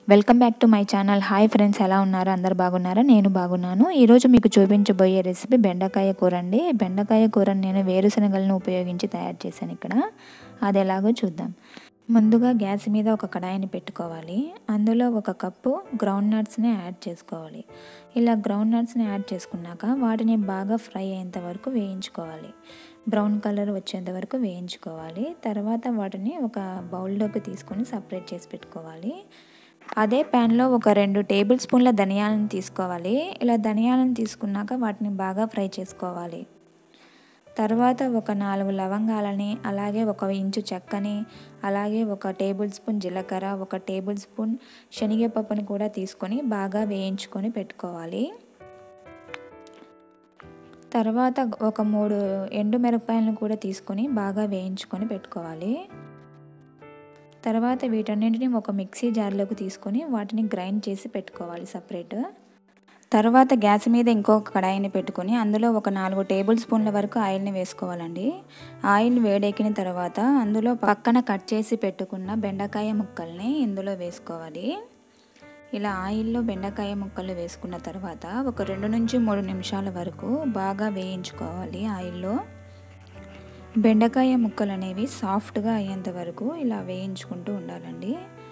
welcome back to my channel hi friends ఎలా ఉన్నారు అందరు బాగున్నారా నేను బాగున్నాను ఈరోజు మీకు చూపించబోయే రెసిపీ బెండకాయ కూర అండి బెండకాయ కూరని నేను వేరుశనగలను ఉపయోగించి తయారు చేశాను ఇక్కడ అది ఎలాగో చూద్దాం ముందుగా గ్యాస్ మీద ఒక కడాయిని పెట్టుకోవాలి అందులో ఒక కప్పు గ్రౌండ్ నట్స్ని యాడ్ చేసుకోవాలి ఇలా గ్రౌండ్ నట్స్ని యాడ్ చేసుకున్నాక వాటిని బాగా ఫ్రై అయ్యేంత వరకు వేయించుకోవాలి బ్రౌన్ కలర్ వచ్చేంత వరకు వేయించుకోవాలి తర్వాత వాటిని ఒక బౌల్లోకి తీసుకొని సపరేట్ చేసి పెట్టుకోవాలి అదే ప్యాన్లో ఒక రెండు టేబుల్ స్పూన్ల ధనియాలను తీసుకోవాలి ఇలా ధనియాలను తీసుకున్నాక వాటిని బాగా ఫ్రై చేసుకోవాలి తర్వాత ఒక నాలుగు లవంగాలని అలాగే ఒక ఇంచు చెక్కని అలాగే ఒక టేబుల్ స్పూన్ జీలకర్ర ఒక టేబుల్ స్పూన్ శనగపప్పుని కూడా తీసుకొని బాగా వేయించుకొని పెట్టుకోవాలి తర్వాత ఒక మూడు ఎండు మిరపకాయలను కూడా తీసుకొని బాగా వేయించుకొని పెట్టుకోవాలి తర్వాత వీటన్నింటిని ఒక మిక్సీ జార్లోకి తీసుకొని వాటిని గ్రైండ్ చేసి పెట్టుకోవాలి సపరేట్ తర్వాత గ్యాస్ మీద ఇంకొక కడాయిని పెట్టుకొని అందులో ఒక నాలుగు టేబుల్ స్పూన్ల వరకు ఆయిల్ని వేసుకోవాలండి ఆయిల్ వేడెక్కిన తర్వాత అందులో పక్కన కట్ చేసి పెట్టుకున్న బెండకాయ ముక్కల్ని ఇందులో వేసుకోవాలి ఇలా ఆయిల్లో బెండకాయ ముక్కలు వేసుకున్న తర్వాత ఒక రెండు నుంచి మూడు నిమిషాల వరకు బాగా వేయించుకోవాలి ఆయిల్లో బెండకాయ ముక్కలు అనేవి సాఫ్ట్గా అయ్యేంత వరకు ఇలా వేయించుకుంటూ ఉండాలండి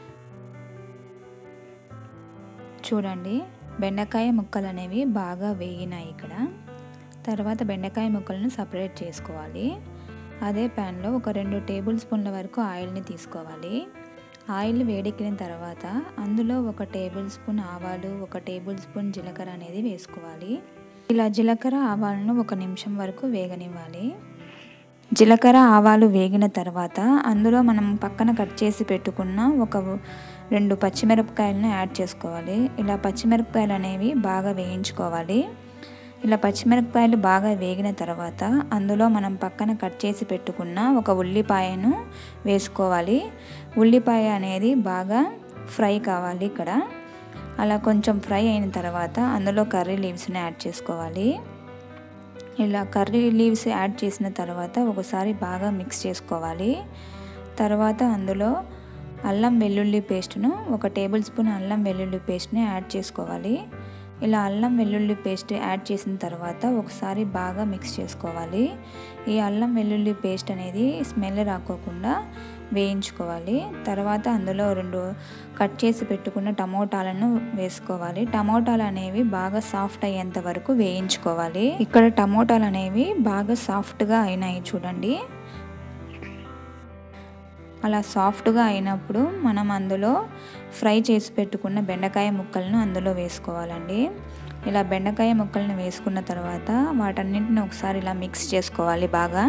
చూడండి బెండకాయ ముక్కలు అనేవి బాగా వేగినాయి ఇక్కడ తర్వాత బెండకాయ ముక్కలను సపరేట్ చేసుకోవాలి అదే ప్యాన్లో ఒక రెండు టేబుల్ స్పూన్ల వరకు ఆయిల్ని తీసుకోవాలి ఆయిల్ వేడెక్కిన తర్వాత అందులో ఒక టేబుల్ స్పూన్ ఆవాలు ఒక టేబుల్ స్పూన్ జీలకర్ర అనేది వేసుకోవాలి ఇలా జీలకర్ర ఆవాలను ఒక నిమిషం వరకు వేగనివ్వాలి జీలకర్ర ఆవాలు వేగిన తర్వాత అందులో మనం పక్కన కట్ చేసి పెట్టుకున్న ఒక రెండు పచ్చిమిరపకాయలను యాడ్ చేసుకోవాలి ఇలా పచ్చిమిరపకాయలు అనేవి బాగా వేయించుకోవాలి ఇలా పచ్చిమిరపకాయలు బాగా వేగిన తర్వాత అందులో మనం పక్కన కట్ చేసి పెట్టుకున్న ఒక ఉల్లిపాయను వేసుకోవాలి ఉల్లిపాయ అనేది బాగా ఫ్రై కావాలి ఇక్కడ అలా కొంచెం ఫ్రై అయిన తర్వాత అందులో కర్రీ లీవ్స్ని యాడ్ చేసుకోవాలి ఇలా కర్రీ లీవ్స్ యాడ్ చేసిన తర్వాత ఒకసారి బాగా మిక్స్ చేసుకోవాలి తర్వాత అందులో అల్లం వెల్లుల్లి పేస్ట్ను ఒక టేబుల్ స్పూన్ అల్లం వెల్లుల్లి పేస్ట్ని యాడ్ చేసుకోవాలి ఇలా అల్లం వెల్లుల్లి పేస్ట్ యాడ్ చేసిన తర్వాత ఒకసారి బాగా మిక్స్ చేసుకోవాలి ఈ అల్లం వెల్లుల్లి పేస్ట్ అనేది స్మెల్ రాకోకుండా వేయించుకోవాలి తర్వాత అందులో రెండు కట్ చేసి పెట్టుకున్న టమోటాలను వేసుకోవాలి టమోటాలు అనేవి బాగా సాఫ్ట్ అయ్యేంత వరకు వేయించుకోవాలి ఇక్కడ టమోటాలు అనేవి బాగా సాఫ్ట్గా అయినాయి చూడండి అలా సాఫ్ట్గా అయినప్పుడు మనం అందులో ఫ్రై చేసి పెట్టుకున్న బెండకాయ ముక్కలను అందులో వేసుకోవాలండి ఇలా బెండకాయ ముక్కలను వేసుకున్న తర్వాత వాటన్నింటిని ఒకసారి ఇలా మిక్స్ చేసుకోవాలి బాగా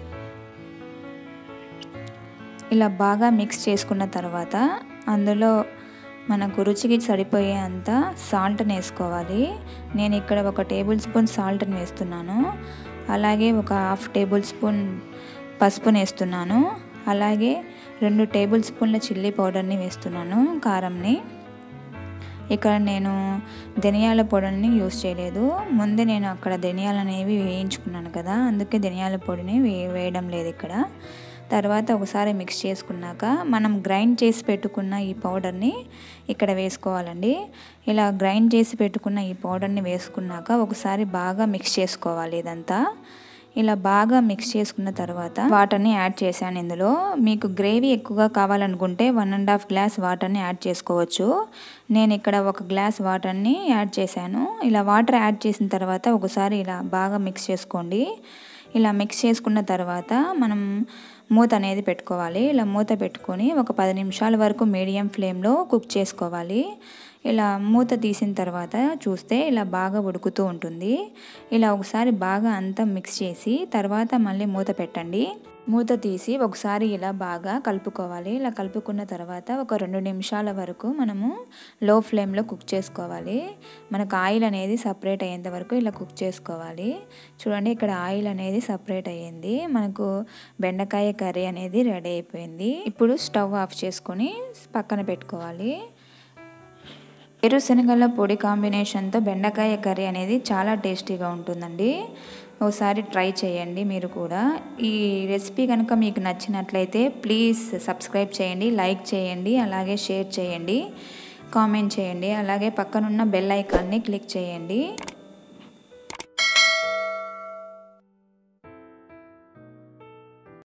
ఇలా బాగా మిక్స్ చేసుకున్న తర్వాత అందులో మనకు రుచికి సరిపోయే అంత సాల్ట్ని వేసుకోవాలి నేను ఇక్కడ ఒక టేబుల్ స్పూన్ సాల్ట్ని వేస్తున్నాను అలాగే ఒక హాఫ్ టేబుల్ స్పూన్ పసుపుని వేస్తున్నాను అలాగే రెండు టేబుల్ స్పూన్ల చిల్లీ పౌడర్ని వేస్తున్నాను కారంని ఇక్కడ నేను ధనియాల పొడిని యూస్ చేయలేదు ముందే నేను అక్కడ ధనియాలు అనేవి వేయించుకున్నాను కదా అందుకే ధనియాల పొడిని వే వేయడం లేదు ఇక్కడ తర్వాత ఒకసారి మిక్స్ చేసుకున్నాక మనం గ్రైండ్ చేసి పెట్టుకున్న ఈ పౌడర్ని ఇక్కడ వేసుకోవాలండి ఇలా గ్రైండ్ చేసి పెట్టుకున్న ఈ పౌడర్ని వేసుకున్నాక ఒకసారి బాగా మిక్స్ చేసుకోవాలి ఇదంతా ఇలా బాగా మిక్స్ చేసుకున్న తర్వాత వాటర్ని యాడ్ చేశాను ఇందులో మీకు గ్రేవీ ఎక్కువగా కావాలనుకుంటే వన్ అండ్ హాఫ్ గ్లాస్ వాటర్ని యాడ్ చేసుకోవచ్చు నేను ఇక్కడ ఒక గ్లాస్ వాటర్ని యాడ్ చేశాను ఇలా వాటర్ యాడ్ చేసిన తర్వాత ఒకసారి ఇలా బాగా మిక్స్ చేసుకోండి ఇలా మిక్స్ చేసుకున్న తర్వాత మనం మూత అనేది పెట్టుకోవాలి ఇలా మూత పెట్టుకొని ఒక పది నిమిషాల వరకు మీడియం ఫ్లేమ్లో కుక్ చేసుకోవాలి ఇలా మూత తీసిన తర్వాత చూస్తే ఇలా బాగా ఉడుకుతూ ఉంటుంది ఇలా ఒకసారి బాగా అంతా మిక్స్ చేసి తర్వాత మళ్ళీ మూత పెట్టండి మూత తీసి ఒకసారి ఇలా బాగా కలుపుకోవాలి ఇలా కలుపుకున్న తర్వాత ఒక రెండు నిమిషాల వరకు మనము లో ఫ్లేమ్లో కుక్ చేసుకోవాలి మనకు ఆయిల్ అనేది సపరేట్ అయ్యేంత వరకు ఇలా కుక్ చేసుకోవాలి చూడండి ఇక్కడ ఆయిల్ అనేది సపరేట్ అయ్యింది మనకు బెండకాయ కర్రీ అనేది రెడీ అయిపోయింది ఇప్పుడు స్టవ్ ఆఫ్ చేసుకొని పక్కన పెట్టుకోవాలి వేరుశనగల పొడి కాంబినేషన్తో బెండకాయ కర్రీ అనేది చాలా టేస్టీగా ఉంటుందండి ఒకసారి ట్రై చేయండి మీరు కూడా ఈ రెసిపీ కనుక మీకు నచ్చినట్లయితే ప్లీజ్ సబ్స్క్రైబ్ చేయండి లైక్ చేయండి అలాగే షేర్ చేయండి కామెంట్ చేయండి అలాగే పక్కనున్న బెల్ ఐకాన్ని క్లిక్ చేయండి